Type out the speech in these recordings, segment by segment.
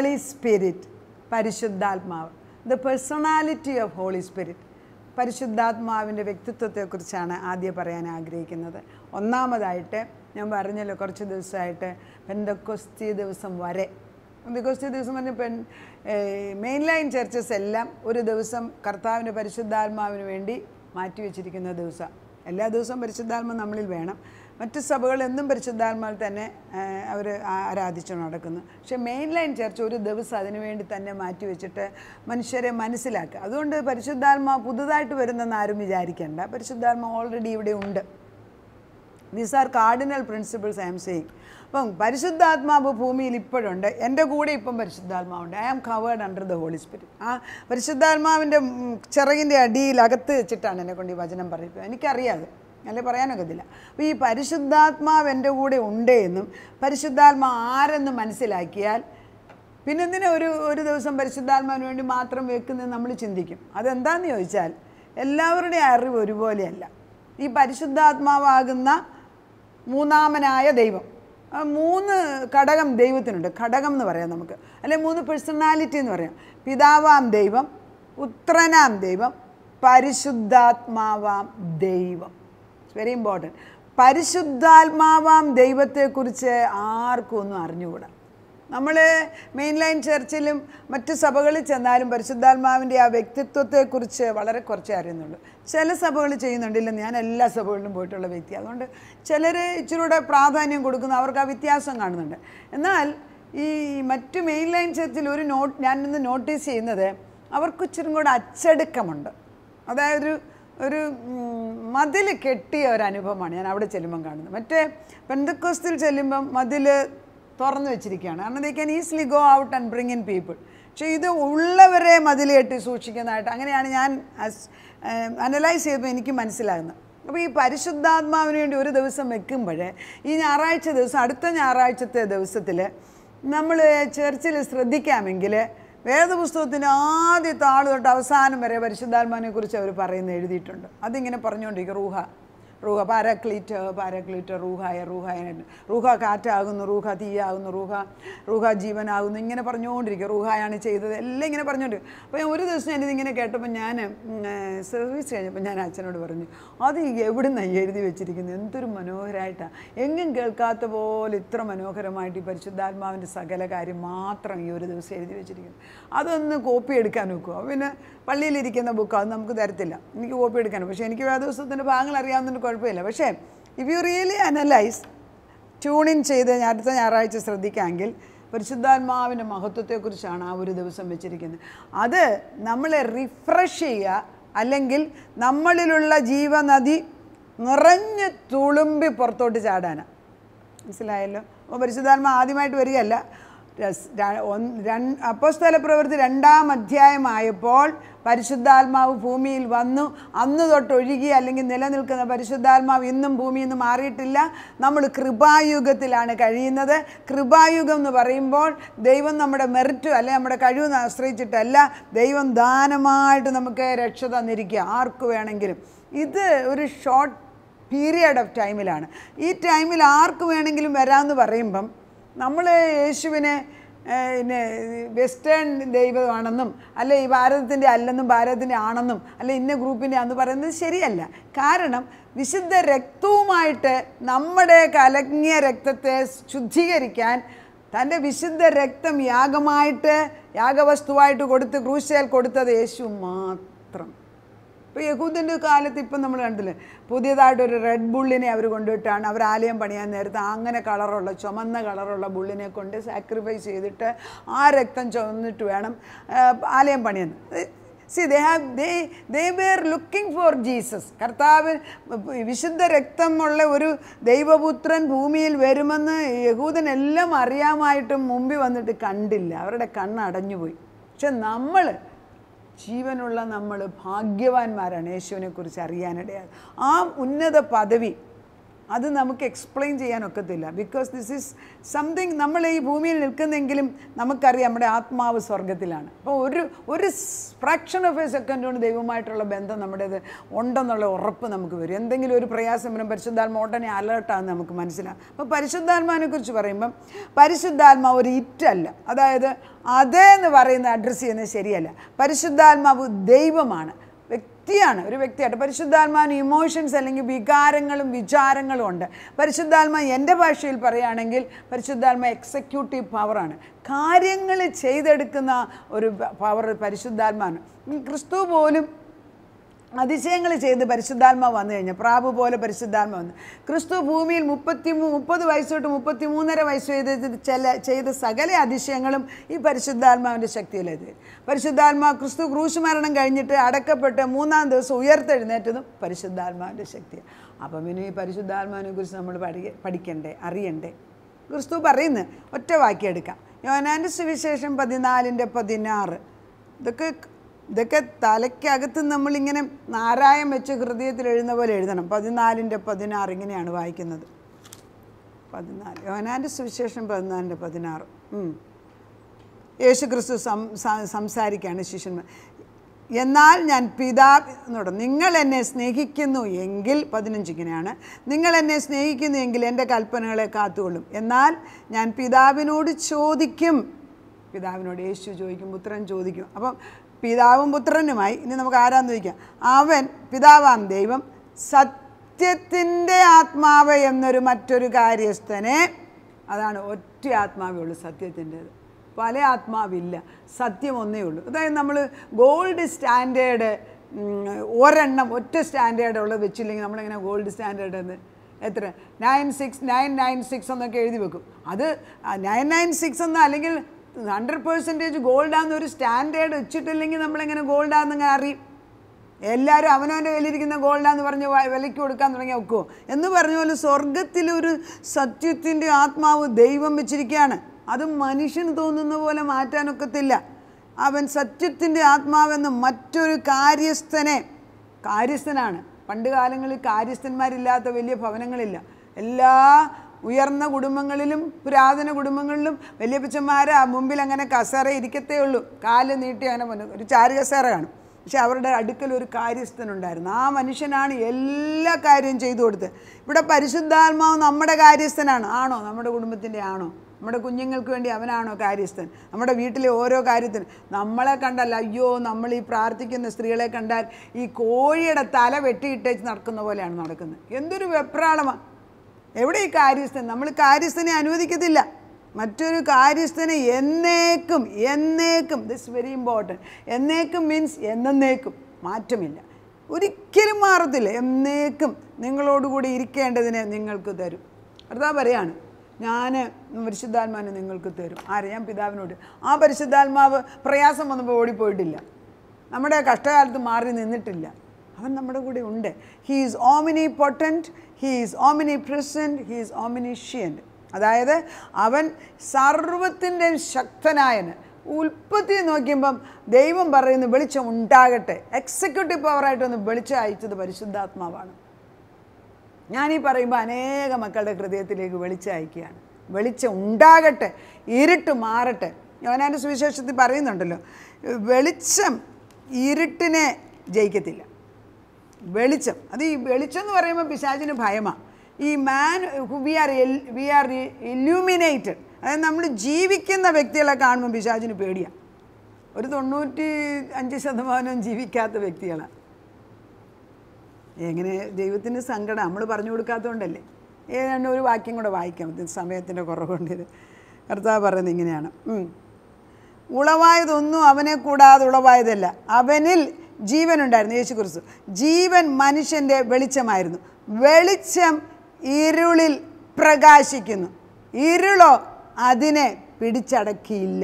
Holy spirit പരിശുദ്ധാത്മാവ് the personality of holy spirit പരിശുദ്ധാത്മാവിൻ്റെ വ്യക്തിത്വത്തെക്കുറിച്ചാണ് ആദ്യം പറയാൻ ആഗ്രഹിക്കുന്നത് ഒന്നാമതായിട്ട് ഞാൻ പറഞ്ഞല്ലോ കുറച്ച് ദിവസമായിട്ട് പെന്തക്കൊസ്തി ദിവസം വരെ പെന്തക്കൊസ്തി ദിവസം പറഞ്ഞ പെൺ മെയിൻ ലൈൻ ചർച്ചസ് എല്ലാം ഒരു ദിവസം കർത്താവിൻ്റെ പരിശുദ്ധാത്മാവിന് വേണ്ടി മാറ്റിവെച്ചിരിക്കുന്ന ദിവസം എല്ലാ ദിവസവും പരിശുദ്ധാത്മ നമ്മളിൽ വേണം മറ്റ് സഭകൾ എന്നും പരിശുദ്ധാത്മാവിൽ തന്നെ അവർ ആരാധിച്ചു നടക്കുന്നു പക്ഷേ മെയിൻ ലൈൻ ചർച്ച ഒരു ദിവസം അതിനു വേണ്ടി തന്നെ മാറ്റിവെച്ചിട്ട് മനുഷ്യരെ മനസ്സിലാക്കുക അതുകൊണ്ട് പരിശുദ്ധാത്മാ പുതുതായിട്ട് വരുന്നെന്ന് ആരും വിചാരിക്കേണ്ട പരിശുദ്ധാത്മ ഓൾറെഡി ഇവിടെ ഉണ്ട് these are cardinal principles I am saying അപ്പം പരിശുദ്ധാത്മാവ് ഭൂമിയിൽ ഇപ്പോഴുണ്ട് എൻ്റെ കൂടെ ഇപ്പം പരിശുദ്ധാത്മാവുണ്ട് I am covered under the holy spirit ആ പരിശുദ്ധാത്മാവിൻ്റെ ഉം, ചിറകിൻ്റെ അടിയിൽ അകത്ത് വെച്ചിട്ടാണ് എന്നെ കൊണ്ട് ഈ വചനം പറയുന്നത് എനിക്കറിയാതെ അല്ലെ പറയാനൊക്കത്തില്ല അപ്പോൾ ഈ പരിശുദ്ധാത്മാവ് എൻ്റെ കൂടെ ഉണ്ട് എന്നും പരിശുദ്ധാത്മാ ആരെന്ന് മനസ്സിലാക്കിയാൽ പിന്നെന്തിനാ ഒരു ഒരു ദിവസം പരിശുദ്ധാത്മാവിന് വേണ്ടി മാത്രം വെക്കുന്നത് നമ്മൾ ചിന്തിക്കും അതെന്താണെന്ന് ചോദിച്ചാൽ എല്ലാവരുടെയും അറിവ് ഒരുപോലെയല്ല ഈ പരിശുദ്ധാത്മാവാകുന്ന മൂന്നാമനായ ദൈവം ആ മൂന്ന് ഘടകം ദൈവത്തിനുണ്ട് ഘടകം എന്ന് പറയാം നമുക്ക് അല്ലെ മൂന്ന് പേഴ്സണാലിറ്റി എന്ന് പറയാം പിതാവാം ദൈവം ഉത്രനാം ദൈവം പരിശുദ്ധാത്മാവാം ദൈവം ഇറ്റ്സ് വെരി ഇമ്പോർട്ടൻറ്റ് പരിശുദ്ധാത്മാവാം ദൈവത്തെക്കുറിച്ച് ആർക്കും ഒന്നും അറിഞ്ഞുകൂടാ നമ്മൾ മെയിൻ ലൈൻ ചർച്ചിലും മറ്റ് സഭകളിൽ ചെന്നാലും പരിശുദ്ധാത്മാവിൻ്റെ ആ വ്യക്തിത്വത്തെക്കുറിച്ച് വളരെ കുറച്ചേ അറിയുന്നുള്ളൂ ചില സഭകൾ ചെയ്യുന്നുണ്ടില്ല ഞാൻ എല്ലാ സഭകളിലും പോയിട്ടുള്ള വ്യക്തി അതുകൊണ്ട് ചിലർ ഇച്ചിരി കൂടെ പ്രാധാന്യം കൊടുക്കുന്നു അവർക്ക് ആ വ്യത്യാസം കാണുന്നുണ്ട് എന്നാൽ ഈ മറ്റ് മെയിൻ ലൈൻ ചർച്ചിൽ ഒരു നോട്ട് ഞാൻ ഇന്ന് നോട്ടീസ് ചെയ്യുന്നത് അവർക്ക് ഇച്ചിരി കൂടെ അച്ചടുക്കമുണ്ട് അതായത് ഒരു ഒരു മതിൽ കെട്ടിയ ഒരു അനുഭവമാണ് ഞാൻ അവിടെ ചെല്ലുമ്പം കാണുന്നത് മറ്റേ പെന്തക്കോസ്തിൽ ചെല്ലുമ്പം മതിൽ തുറന്നു വെച്ചിരിക്കുകയാണ് കാരണം they can easily go out and bring in people പക്ഷേ ഇത് ഉള്ളവരെ മതിൽ കെട്ടി സൂക്ഷിക്കുന്നതായിട്ട് അങ്ങനെയാണ് ഞാൻ അനലൈസ് ചെയ്തപ്പോൾ എനിക്ക് മനസ്സിലാകുന്നത് അപ്പോൾ ഈ പരിശുദ്ധാത്മാവിന് വേണ്ടി ഒരു ദിവസം വെക്കുമ്പോൾ ഈ ഞായറാഴ്ച ദിവസം അടുത്ത ഞായറാഴ്ചത്തെ ദിവസത്തിൽ നമ്മൾ ചർച്ചിൽ ശ്രദ്ധിക്കാമെങ്കിൽ വേദപുസ്തകത്തിൻ്റെ ആദ്യത്തെ ആൾ തൊട്ട് അവസാനം വരെ പരിശുദ്ധാത്മാവിനെ കുറിച്ച് അവർ പറയുന്നത് എഴുതിയിട്ടുണ്ട് അതിങ്ങനെ പറഞ്ഞുകൊണ്ടിരിക്കും റൂഹ റൂഹ പാരാക്ലീറ്റ് പാരാക്ലീറ്റ് റൂഹായ റൂഹായ റൂഹ കാറ്റാകുന്നു റൂഹ തീയാകുന്നു റൂഹ റൂഹ ജീവനാകുന്നു ഇങ്ങനെ പറഞ്ഞുകൊണ്ടിരിക്കും റൂഹായാണ് ചെയ്തത് എല്ലാം ഇങ്ങനെ പറഞ്ഞുകൊണ്ടിരിക്കും അപ്പോൾ ഞാൻ ഒരു ദിവസം ഞാനിതിങ്ങനെ കേട്ടപ്പോൾ ഞാൻ സർവീസ് കഴിഞ്ഞപ്പോൾ ഞാൻ അച്ഛനോട് പറഞ്ഞു അത് എവിടെ നിന്നാണ് എഴുതി വെച്ചിരിക്കുന്നത് എന്തൊരു മനോഹരമായിട്ടാണ് എങ്ങും കേൾക്കാത്ത പോലെ ഇത്ര മനോഹരമായിട്ട് ഈ പരിശുദ്ധാത്മാവിൻ്റെ സകല കാര്യം മാത്രം ഈ ഒരു ദിവസം എഴുതി വെച്ചിരിക്കുന്നു അതൊന്ന് കോപ്പി എടുക്കാൻ നോക്കുമോ പിന്നെ പള്ളിയിലിരിക്കുന്ന ബുക്ക് അത് നമുക്ക് തരത്തില്ല എനിക്ക് കോപ്പി എടുക്കാനും പക്ഷേ എനിക്ക് ആ ദിവസത്തിൻ്റെ ഭാഗങ്ങൾ അറിയാവുന്നതിന് കുഴപ്പമില്ല പക്ഷേ if you really analyse tune in ചെയ്ത് ഞാൻ അടുത്ത ഞായറാഴ്ച ശ്രദ്ധിക്കാമെങ്കിൽ പരിശുദ്ധാത്മാവിൻ്റെ മഹത്വത്തെക്കുറിച്ചാണ് ആ ഒരു ദിവസം വെച്ചിരിക്കുന്നത് അത് നമ്മളെ റിഫ്രഷ് ചെയ്യുക അല്ലെങ്കിൽ നമ്മളിലുള്ള ജീവനദി നിറഞ്ഞ് തുളുമ്പി പുറത്തോട്ട് ചാടാനാണ് മനസ്സിലായല്ലോ അപ്പോൾ പരിശുദ്ധാത്മ ആദ്യമായിട്ട് വരികയല്ല രസ്- ര- ഒന്ന്- രണ്ട് അപ്പോസ്തല പ്രവൃത്തി രണ്ടാം അധ്യായമായപ്പോൾ പരിശുദ്ധാത്മാവ് ഭൂമിയിൽ വന്നു അന്ന് തൊട്ട് ഒഴുകി അല്ലെങ്കിൽ നിലനിൽക്കുന്ന പരിശുദ്ധാത്മാവ് ഇന്നും ഭൂമിയിൽ നിന്ന് മാറിയിട്ടില്ല നമ്മൾ കൃപായുഗത്തിലാണ് കഴിയുന്നത് കൃപായുഗം എന്ന് പറയുമ്പോൾ ദൈവം നമ്മുടെ മെറിറ്റ് അല്ലെ നമ്മുടെ കഴിവ് ആശ്രയിച്ചിട്ടല്ല ദൈവം ദാനമായിട്ട് നമുക്ക് രക്ഷ തന്നിരിക്കുക ആർക്ക് വേണമെങ്കിലും ഇത് ഒരു ഷോർട്ട് പീരിയഡ് ഓഫ് ടൈമിലാണ് ഈ ടൈമിൽ ആർക്ക് വേണമെങ്കിലും വരാമെന്ന് പറയുമ്പം നമ്മൾ യേശുവിനെ ഏഹ്, പിന്നെ വെസ്റ്റേൺ ദൈവമാണെന്നും അല്ലെ ഈ ഭാരതത്തിൻ്റെ അല്ലെന്നും ഭാരതത്തിൻ്റെ ആണെന്നും അല്ലെ ഇന്ന ഗ്രൂപ്പിൻ്റെ ആണെന്ന് പറയുന്നത് ശരിയല്ല കാരണം വിശുദ്ധ രക്തവുമായിട്ട് നമ്മുടെ കലങ്ങിയ രക്തത്തെ ശുദ്ധീകരിക്കാൻ തൻ്റെ വിശുദ്ധ രക്തം യാഗമായിട്ട് യാഗവസ്തുവായിട്ട് കൊടുത്ത് ക്രൂശയിൽ കൊടുത്തത് യേശു മാത്രം ഇപ്പോൾ യഹൂദിൻ്റെ കാലത്ത് ഇപ്പം നമ്മൾ കണ്ടില്ലേ പുതിയതായിട്ടൊരു റെഡ് ബുള്ളിനെ അവർ കൊണ്ടുവിട്ടാണ് അവർ ആലയം പണിയാൻ നേരത്തെ അങ്ങനെ കളറുള്ള ചുമന്ന കളറുള്ള ബുള്ളിനെ കൊണ്ട് സാക്രിഫൈസ് ചെയ്തിട്ട് ആ രക്തം ചുമന്നിട്ട് വേണം ആ, ആലയം പണിയാൻ see they have they they were looking for Jesus കർത്താവ് വിശുദ്ധ രക്തമുള്ള ഒരു ദൈവപുത്രൻ ഭൂമിയിൽ വരുമെന്ന് യഹൂദൻ എല്ലാം അറിയാമായിട്ടും മുമ്പിൽ വന്നിട്ട് കണ്ടില്ല അവരുടെ കണ്ണ് അടഞ്ഞുപോയി പക്ഷെ നമ്മൾ ജീവനുള്ള നമ്മൾ ഭാഗ്യവാന്മാരാണ് യേശുവിനെ കുറിച്ച് അറിയാനിടയായത് ആ ഉന്നത പദവി അത് നമുക്ക് എക്സ്പ്ലെയിൻ ചെയ്യാൻ ഒക്കത്തില്ല ബിക്കോസ് ദിസ് ഈസ് സംതിങ് നമ്മൾ ഈ ഭൂമിയിൽ നിൽക്കുന്നെങ്കിലും നമുക്കറിയാം നമ്മുടെ ആത്മാവ് സ്വർഗത്തിലാണ് അപ്പോൾ ഒരു ഒരു ഫ്രാക്ഷൻ ഓഫ് എ സെക്കൻഡ് കൊണ്ട് ദൈവമായിട്ടുള്ള ബന്ധം നമ്മുടേത് ഉണ്ടെന്നുള്ള ഉറപ്പ് നമുക്ക് വരും എന്തെങ്കിലും ഒരു പ്രയാസം വരും പരിശുദ്ധാത്മ ഉടനെ അലേർട്ടാന്ന് നമുക്ക് മനസ്സിലാകും അപ്പോൾ പരിശുദ്ധാത്മാവിനെ കുറിച്ച് പറയുമ്പം പരിശുദ്ധാത്മാവ് ഒരു ഇറ്റല്ല അതായത് അതേ എന്ന് പറയുന്ന അഡ്രസ്സ് ചെയ്യുന്നത് ശരിയല്ല പരിശുദ്ധാത്മാവ് ദൈവമാണ് വ്യക്തിയാണ് ഒരു വ്യക്തിയായിട്ട് പരിശുദ്ധാത്മാവിന് ഇമോഷൻസ് അല്ലെങ്കിൽ വികാരങ്ങളും വിചാരങ്ങളും ഉണ്ട് പരിശുദ്ധാത്മ എൻ്റെ ഭാഷയിൽ പറയുകയാണെങ്കിൽ പരിശുദ്ധാത്മ എക്സിക്യൂട്ടീവ് പവറാണ് കാര്യങ്ങൾ ചെയ്തെടുക്കുന്ന ഒരു പവർ പരിശുദ്ധാത്മാവാണ് ഈ ക്രിസ്തു പോലും അതിശയങ്ങൾ ചെയ്ത് പരിശുദ്ധാത്മ വന്നു കഴിഞ്ഞാൽ പ്രാപു പോലെ പരിശുദ്ധാത്മ വന്നു ക്രിസ്തു ഭൂമിയിൽ മുപ്പത്തി മുപ്പത് വയസ്സ് തൊട്ട് മുപ്പത്തി മൂന്നര വയസ്സ് ചെയ്ത് ചില ചെയ്ത സകല അതിശയങ്ങളും ഈ പരിശുദ്ധാത്മാവിൻ്റെ ശക്തിയിലേത് പരിശുദ്ധാത്മാ ക്രിസ്തു ക്രൂശ് മരണം കഴിഞ്ഞിട്ട് അടക്കപ്പെട്ട് മൂന്നാം ദിവസം ഉയർത്തെഴുന്നേറ്റതും പരിശുദ്ധാത്മാവിൻ്റെ ശക്തിയാണ് അപ്പം പിന്നെ ഈ പരിശുദ്ധാത്മാവിനെ കുറിച്ച് നമ്മൾ പഠി പഠിക്കണ്ടേ അറിയണ്ടേ ക്രിസ്തു പറയുന്നു ഒറ്റ വാക്യം എടുക്കാം യോനാൻ്റെ സുവിശേഷം പതിനാലിൻ്റെ പതിനാറ് ഇതൊക്കെ ഇതൊക്കെ തലയ്ക്കകത്ത് നമ്മളിങ്ങനെ നാരായം വെച്ച് ഹൃദയത്തിൽ എഴുതുന്ന പോലെ എഴുതണം പതിനാലിൻ്റെ പതിനാറ് ഇങ്ങനെയാണ് വായിക്കുന്നത് പതിനാല് യോനാൻ്റെ സുവിശേഷം പതിനാലിൻ്റെ പതിനാറ് ഉം. യേശു ക്രിസ്തു സം സ- സംസാരിക്കുകയാണ് ശിഷ്യന്മാർ എന്നാൽ ഞാൻ പിതാവ് എന്നോട് നിങ്ങൾ എന്നെ സ്നേഹിക്കുന്നു എങ്കിൽ പതിനഞ്ച് ഇങ്ങനെയാണ് നിങ്ങൾ എന്നെ സ്നേഹിക്കുന്നു എങ്കിൽ എൻ്റെ കൽപ്പനകളെ കാത്തുകൊള്ളും എന്നാൽ ഞാൻ പിതാവിനോട് ചോദിക്കും പിതാവിനോട് യേശു ചോദിക്കും പുത്രൻ ചോദിക്കും അപ്പം പിതാവും പുത്രനുമായി ഇനി നമുക്ക് ആരാന്ന് ചോദിക്കാം അവൻ പിതാവാം ദൈവം സത്യത്തിൻ്റെ ആത്മാവ് എന്നൊരു മറ്റൊരു കാര്യസ്ഥനെ അതാണ് ഒറ്റ ആത്മാവേ ഉള്ളൂ സത്യത്തിൻ്റേത് പല ആത്മാവില്ല സത്യം ഒന്നേ ഉള്ളൂ അതായത് നമ്മൾ ഗോൾഡ് സ്റ്റാൻഡേർഡ് ഒരെണ്ണം ഒറ്റ സ്റ്റാൻഡേർഡ് ഉള്ളത് വെച്ചില്ലെങ്കിൽ നമ്മളിങ്ങനെ ഗോൾഡ് സ്റ്റാൻഡേർഡ് എന്ന് എത്ര nine six nine nine six എന്നൊക്കെ എഴുതി വെക്കും അത് നയൻ നയൻ സിക്സ് എന്ന് അല്ലെങ്കിൽ ഹൺഡ്രഡ് പെർസെൻറ്റേജ് ഗോൾഡാന്ന് ഒരു സ്റ്റാൻഡേർഡ് വെച്ചിട്ടില്ലെങ്കിൽ നമ്മളിങ്ങനെ ഗോൾഡാന്നിങ്ങനെ അറിയും എല്ലാവരും അവനവൻ്റെ കയ്യിലിരിക്കുന്ന ഗോൾഡാന്ന് പറഞ്ഞ് വ- വിലയ്ക്ക് കൊടുക്കാൻ തുടങ്ങി ഒക്കുമോ എന്ന് പറഞ്ഞ പോലെ സ്വർഗത്തിലൊരു സത്യത്തിൻ്റെ ആത്മാവ് ദൈവം വെച്ചിരിക്കുകയാണ് അത് മനുഷ്യന് തോന്നുന്ന പോലെ മാറ്റാനൊക്കത്തില്ല അവൻ സത്യത്തിൻ്റെ ആത്മാവെന്ന് മറ്റൊരു കാര്യസ്ഥനെ കാര്യസ്ഥനാണ് പണ്ട് കാലങ്ങളിൽ കാര്യസ്ഥന്മാരില്ലാത്ത വലിയ ഭവനങ്ങളില്ല എല്ലാ ഉയർന്ന കുടുംബങ്ങളിലും പുരാതന കുടുംബങ്ങളിലും വലിയ പിച്ചന്മാർ ആ മുമ്പിൽ അങ്ങനെ കസേര ഇരിക്കത്തേ ഉള്ളൂ കാല് നീട്ടി അങ്ങനെ വന്നു ഒരു ചാരു കസേര കാണും പക്ഷെ അവരുടെ അടുക്കൽ ഒരു കാര്യസ്ഥനുണ്ടായിരുന്നു ആ മനുഷ്യനാണ് എല്ലാ കാര്യവും ചെയ്തു കൊടുത്തത് ഇവിടെ പരിശുദ്ധാത്മാവ് നമ്മുടെ കാര്യസ്ഥനാണ് ആണോ നമ്മുടെ കുടുംബത്തിൻ്റെ ആണോ നമ്മുടെ കുഞ്ഞുങ്ങൾക്ക് വേണ്ടി അവനാണോ കാര്യസ്ഥൻ നമ്മുടെ വീട്ടിലെ ഓരോ കാര്യത്തിനും നമ്മളെ കണ്ടല്ല അയ്യോ നമ്മൾ ഈ പ്രാർത്ഥിക്കുന്ന സ്ത്രീകളെ കണ്ടാൽ ഈ കോഴിയുടെ തല വെട്ടിയിട്ടേച്ച് നടക്കുന്ന പോലെയാണ് നടക്കുന്നത് എന്തൊരു വെപ്രാളമാണ് എവിടെ ഈ കാര്യസ്ഥൻ നമ്മൾ കാര്യസ്ഥനെ അനുവദിക്കത്തില്ല മറ്റൊരു കാര്യസ്ഥനെ എന്നേക്കും എന്നേക്കും ദിസ് വെരി ഇമ്പോർട്ടൻറ്റ് എന്നേക്കും മീൻസ് എന്നേക്കും മാറ്റമില്ല ഒരിക്കലും മാറത്തില്ല എന്നേക്കും നിങ്ങളോടുകൂടി ഇരിക്കേണ്ടതിനെ നിങ്ങൾക്ക് തരും അതാ പറയാണ് ഞാൻ പരിശുദ്ധാത്മാവിനെ നിങ്ങൾക്ക് തരും ആരെ ഞാൻ പിതാവിനോട് ആ പരിശുദ്ധാത്മാവ് പ്രയാസം വന്നപ്പോൾ ഓടിപ്പോയിട്ടില്ല നമ്മുടെ കഷ്ടകാലത്ത് മാറി നിന്നിട്ടില്ല അവൻ നമ്മുടെ കൂടെ ഉണ്ട് he is omnipotent he is omnipresent he is omniscient അതായത് അവൻ സർവത്തിൻ്റെ ശക്തനായന് ഉൽപ്പത്തി നോക്കിയമ്പം ദൈവം പറയുന്നു വെളിച്ചം ഉണ്ടാകട്ടെ എക്സിക്യൂട്ടീവ് പവറായിട്ടൊന്ന് വെളിച്ചം അയച്ചത് പരിശുദ്ധാത്മാവാണ് ഞാനീ പറയുമ്പോൾ അനേക മക്കളുടെ ഹൃദയത്തിലേക്ക് വെളിച്ചം അയക്കുകയാണ് വെളിച്ചം ഉണ്ടാകട്ടെ ഇരുട്ട് മാറട്ടെ യോനാൻ്റെ സുവിശേഷത്തിൽ പറയുന്നുണ്ടല്ലോ വെളിച്ചം ഇരുട്ടിനെ ജയിക്കത്തില്ല വെളിച്ചം അത് ഈ വെളിച്ചം എന്ന് പറയുമ്പോൾ പിശാചിന് ഭയമാണ് ഈ മാൻ we are we are illuminated അതായത് നമ്മൾ ജീവിക്കുന്ന വ്യക്തികളെ കാണുമ്പോൾ പിശാചിന് പേടിയാണ് ഒരു തൊണ്ണൂറ്റി അഞ്ച് ശതമാനം ജീവിക്കാത്ത വ്യക്തികളാണ് എങ്ങനെ ദൈവത്തിന് സങ്കടം നമ്മൾ പറഞ്ഞു കൊടുക്കാത്തതുകൊണ്ടല്ലേ ഏതാണ്ട് ഒരു വാക്യം കൂടെ വായിക്കാം ഇത് സമയത്തിൻ്റെ കുറവുകൊണ്ട് ഇത് കർത്താവ് പറയുന്നത് ഇങ്ങനെയാണ് ഉം. ഉളവായതൊന്നും അവനെ കൂടാതെ ഉളവായതല്ല അവനിൽ ജീവനുണ്ടായിരുന്നു യേശു കുറിച്ച് ജീവൻ മനുഷ്യൻ്റെ വെളിച്ചമായിരുന്നു വെളിച്ചം ഇരുളിൽ പ്രകാശിക്കുന്നു ഇരുളോ അതിനെ പിടിച്ചടക്കിയില്ല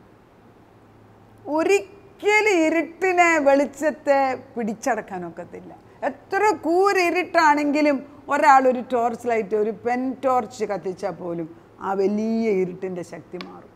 ഒരിക്കലും ഇരുട്ടിനെ വെളിച്ചത്തെ പിടിച്ചടക്കാനൊക്കത്തില്ല എത്ര കൂരിരുട്ടാണെങ്കിലും ഒരാൾ ഒരു ടോർച്ച് ലൈറ്റ് ഒരു പെൻ ടോർച്ച് കത്തിച്ചാൽ പോലും ആ വലിയ ഇരുട്ടിൻ്റെ ശക്തി മാറും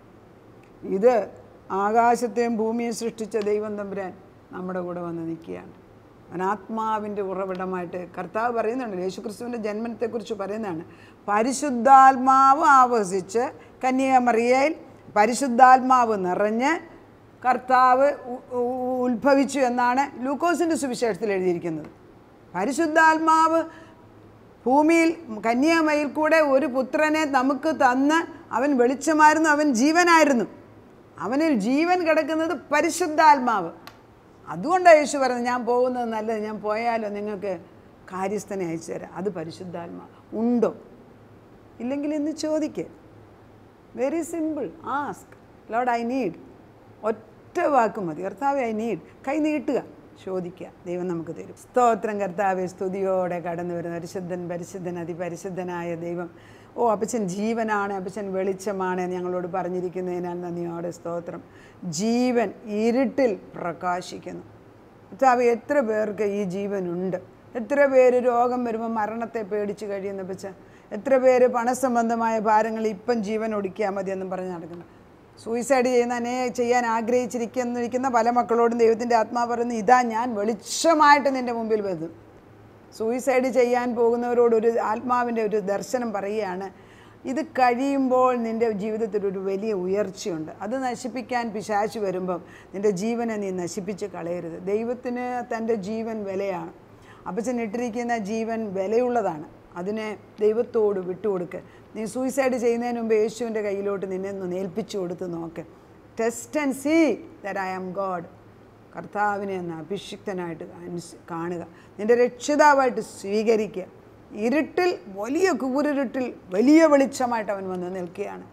ഇത് ആകാശത്തെയും ഭൂമിയും സൃഷ്ടിച്ച ദൈവം തമ്പുരാൻ നമ്മുടെ കൂടെ വന്ന് നിൽക്കുകയാണ് അവൻ ആത്മാവിൻ്റെ ഉറവിടമായിട്ട് കർത്താവ് പറയുന്നുണ്ട് യേശുക്രിസ്തുവിൻ്റെ ജന്മത്തെക്കുറിച്ച് പറയുന്നതാണ് പരിശുദ്ധാത്മാവ് ആവസിച്ച് കന്യാമറിയയിൽ പരിശുദ്ധാത്മാവ് നിറഞ്ഞ് കർത്താവ് ഉ- ഉ- ഉത്ഭവിച്ചു എന്നാണ് ലൂക്കോസിൻ്റെ സുവിശേഷത്തിൽ എഴുതിയിരിക്കുന്നത് പരിശുദ്ധാത്മാവ് ഭൂമിയിൽ കന്യാമയിൽ കൂടെ ഒരു പുത്രനെ നമുക്ക് തന്ന് അവൻ വെളിച്ചമായിരുന്നു അവൻ ജീവനായിരുന്നു അവനിൽ ജീവൻ കിടക്കുന്നത് പരിശുദ്ധാത്മാവ് അതുകൊണ്ടാണ് യേശു പറയുന്നത് ഞാൻ പോകുന്നത് നല്ലത് ഞാൻ പോയാലോ നിങ്ങൾക്ക് കാര്യസ്ഥനെ അയച്ചു തരാം അത് പരിശുദ്ധാത്മാവ് ഉണ്ടോ ഇല്ലെങ്കിൽ ഇന്ന് ചോദിക്കുക very simple ask lord I need ഒറ്റ വാക്ക് മതി കർത്താവ് ഐ നീഡ് കൈ നീട്ടുക ചോദിക്കുക ദൈവം നമുക്ക് തരും സ്തോത്രം കർത്താവെ സ്തുതിയോടെ കടന്നു വരുന്ന പരിശുദ്ധൻ പരിശുദ്ധൻ അതിപരിശുദ്ധനായ ദൈവം ഓ അപ്പച്ചൻ ജീവനാണ് അപ്പച്ചൻ വെളിച്ചമാണ് എന്ന് ഞങ്ങളോട് പറഞ്ഞിരിക്കുന്നതിനാൽ നന്ദിയോടെ സ്തോത്രം ജീവൻ ഇരുട്ടിൽ പ്രകാശിക്കുന്നു കർത്താവ് എത്ര പേർക്ക് ഈ ജീവനുണ്ട് എത്ര പേര് രോഗം വരുമ്പോൾ മരണത്തെ പേടിച്ച് കഴിയുന്ന പച്ച എത്ര പേര് പണസംബന്ധമായ ഭാരങ്ങൾ ഇപ്പം ജീവൻ ഒടുക്കിയാൽ മതി എന്നും പറഞ്ഞ് നടക്കുന്നു സൂയിസൈഡ് ചെയ്യുന്ന അനേ ചെയ്യാൻ ആഗ്രഹിച്ചിരിക്കുന്നിരിക്കുന്ന പല മക്കളോടും ദൈവത്തിൻ്റെ ആത്മാവ് പറയുന്നു ഇതാ ഞാൻ വെളിച്ചമായിട്ട് നിൻ്റെ മുമ്പിൽ വരുന്നു സൂയിസൈഡ് ചെയ്യാൻ പോകുന്നവരോട് ഒരു ആത്മാവിൻ്റെ ഒരു ദർശനം പറയുകയാണ് ഇത് കഴിയുമ്പോൾ നിൻ്റെ ജീവിതത്തിൽ ഒരു വലിയ ഉയർച്ചയുണ്ട് അത് നശിപ്പിക്കാൻ പിശാച് വരുമ്പം നിൻ്റെ ജീവനെ നീ നശിപ്പിച്ച് കളയരുത് ദൈവത്തിന് തൻ്റെ ജീവൻ വിലയാണ് അപ്പച്ചൻ ഇട്ടിരിക്കുന്ന ജീവൻ വിലയുള്ളതാണ് അതിനെ ദൈവത്തോട് വിട്ടുകൊടുക്കുക നീ സൂയിസൈഡ് ചെയ്യുന്നതിന് മുമ്പ് യേശുവിൻ്റെ കയ്യിലോട്ട് നിന്നെ ഒന്ന് ഏൽപ്പിച്ചു കൊടുത്ത് നോക്ക് test and see that I am god കർത്താവിനെ ഒന്ന് അഭിഷിക്തനായിട്ട് അനുസ് കാണുക നിൻ്റെ രക്ഷിതാവായിട്ട് സ്വീകരിക്കുക ഇരുട്ടിൽ വലിയ കൂരിരുട്ടിൽ വലിയ വെളിച്ചമായിട്ട് അവൻ വന്ന് നിൽക്കുകയാണ്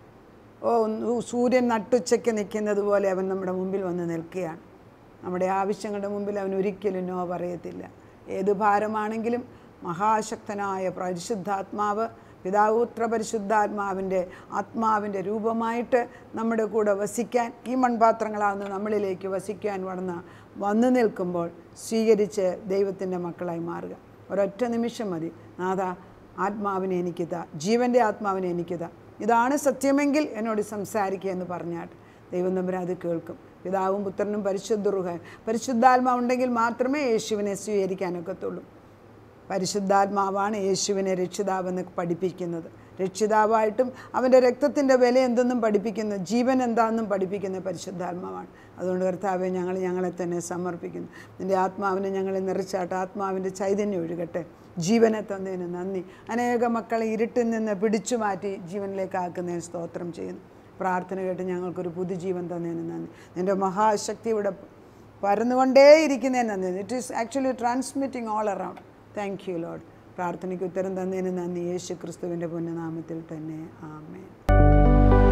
ഓ ഒന്ന് സൂര്യൻ നട്ടുച്ചയ്ക്ക് നിൽക്കുന്നത് പോലെ അവൻ നമ്മുടെ മുമ്പിൽ വന്ന് നിൽക്കുകയാണ് നമ്മുടെ ആവശ്യങ്ങളുടെ മുമ്പിൽ അവൻ ഒരിക്കലും നോ പറയത്തില്ല ഏത് ഭാരമാണെങ്കിലും മഹാശക്തനായ പരിശുദ്ധാത്മാവ് പിതാവുത്ര പരിശുദ്ധാത്മാവിൻ്റെ ആത്മാവിൻ്റെ രൂപമായിട്ട് നമ്മുടെ കൂടെ വസിക്കാൻ ഈ മൺപാത്രങ്ങളാകുന്ന നമ്മളിലേക്ക് വസിക്കാൻ വന്ന വന്നു നിൽക്കുമ്പോൾ സ്വീകരിച്ച് ദൈവത്തിൻ്റെ മക്കളായി മാറുക ഒരൊറ്റ നിമിഷം മതി നാഥ ആത്മാവിനെ എനിക്കിതാ ജീവൻ്റെ ആത്മാവിനെ എനിക്കിതാ ഇതാണ് സത്യമെങ്കിൽ എന്നോട് സംസാരിക്കുക എന്ന് പറഞ്ഞാട്ട് ദൈവം തമ്പുരാൻ അത് കേൾക്കും പിതാവും പുത്രനും പരിശുദ്ധ റുഹ പരിശുദ്ധാത്മാവുണ്ടെങ്കിൽ മാത്രമേ യേശുവിനെ സ്വീകരിക്കാനൊക്കത്തുള്ളൂ പരിശുദ്ധാത്മാവാണ് യേശുവിനെ രക്ഷിതാവെന്ന് പഠിപ്പിക്കുന്നത് രക്ഷിതാവായിട്ടും അവൻ്റെ രക്തത്തിൻ്റെ വില എന്തെന്നും പഠിപ്പിക്കുന്നു ജീവൻ എന്താണെന്നും പഠിപ്പിക്കുന്ന പരിശുദ്ധാത്മാവാണ് അതുകൊണ്ട് കർത്താവെ ഞങ്ങൾ ഞങ്ങളെ തന്നെ സമർപ്പിക്കുന്നു നിൻ്റെ ആത്മാവിനെ ഞങ്ങളെ നിറച്ചാട്ട് ആത്മാവിൻ്റെ ചൈതന്യം ഒഴുകട്ടെ ജീവനെ തന്നതിന് നന്ദി അനേക മക്കളെ ഇരുട്ടിൽ നിന്ന് പിടിച്ചു മാറ്റി ജീവനിലേക്ക് ആക്കുന്നതിന് സ്തോത്രം ചെയ്യുന്നു പ്രാർത്ഥന കേട്ട് ഞങ്ങൾക്കൊരു പുതുജീവൻ തന്നതിന് നന്ദി നിൻ്റെ മഹാശക്തി ഇവിടെ പരന്നുകൊണ്ടേയിരിക്കുന്നതിന് നന്ദി it is actually transmitting all around thank you lord പ്രാർത്ഥനയ്ക്ക് ഉത്തരം തന്നതിന് നന്ദി യേശു ക്രിസ്തുവിൻ്റെ പുണ്യനാമത്തിൽ തന്നെ ആമേൻ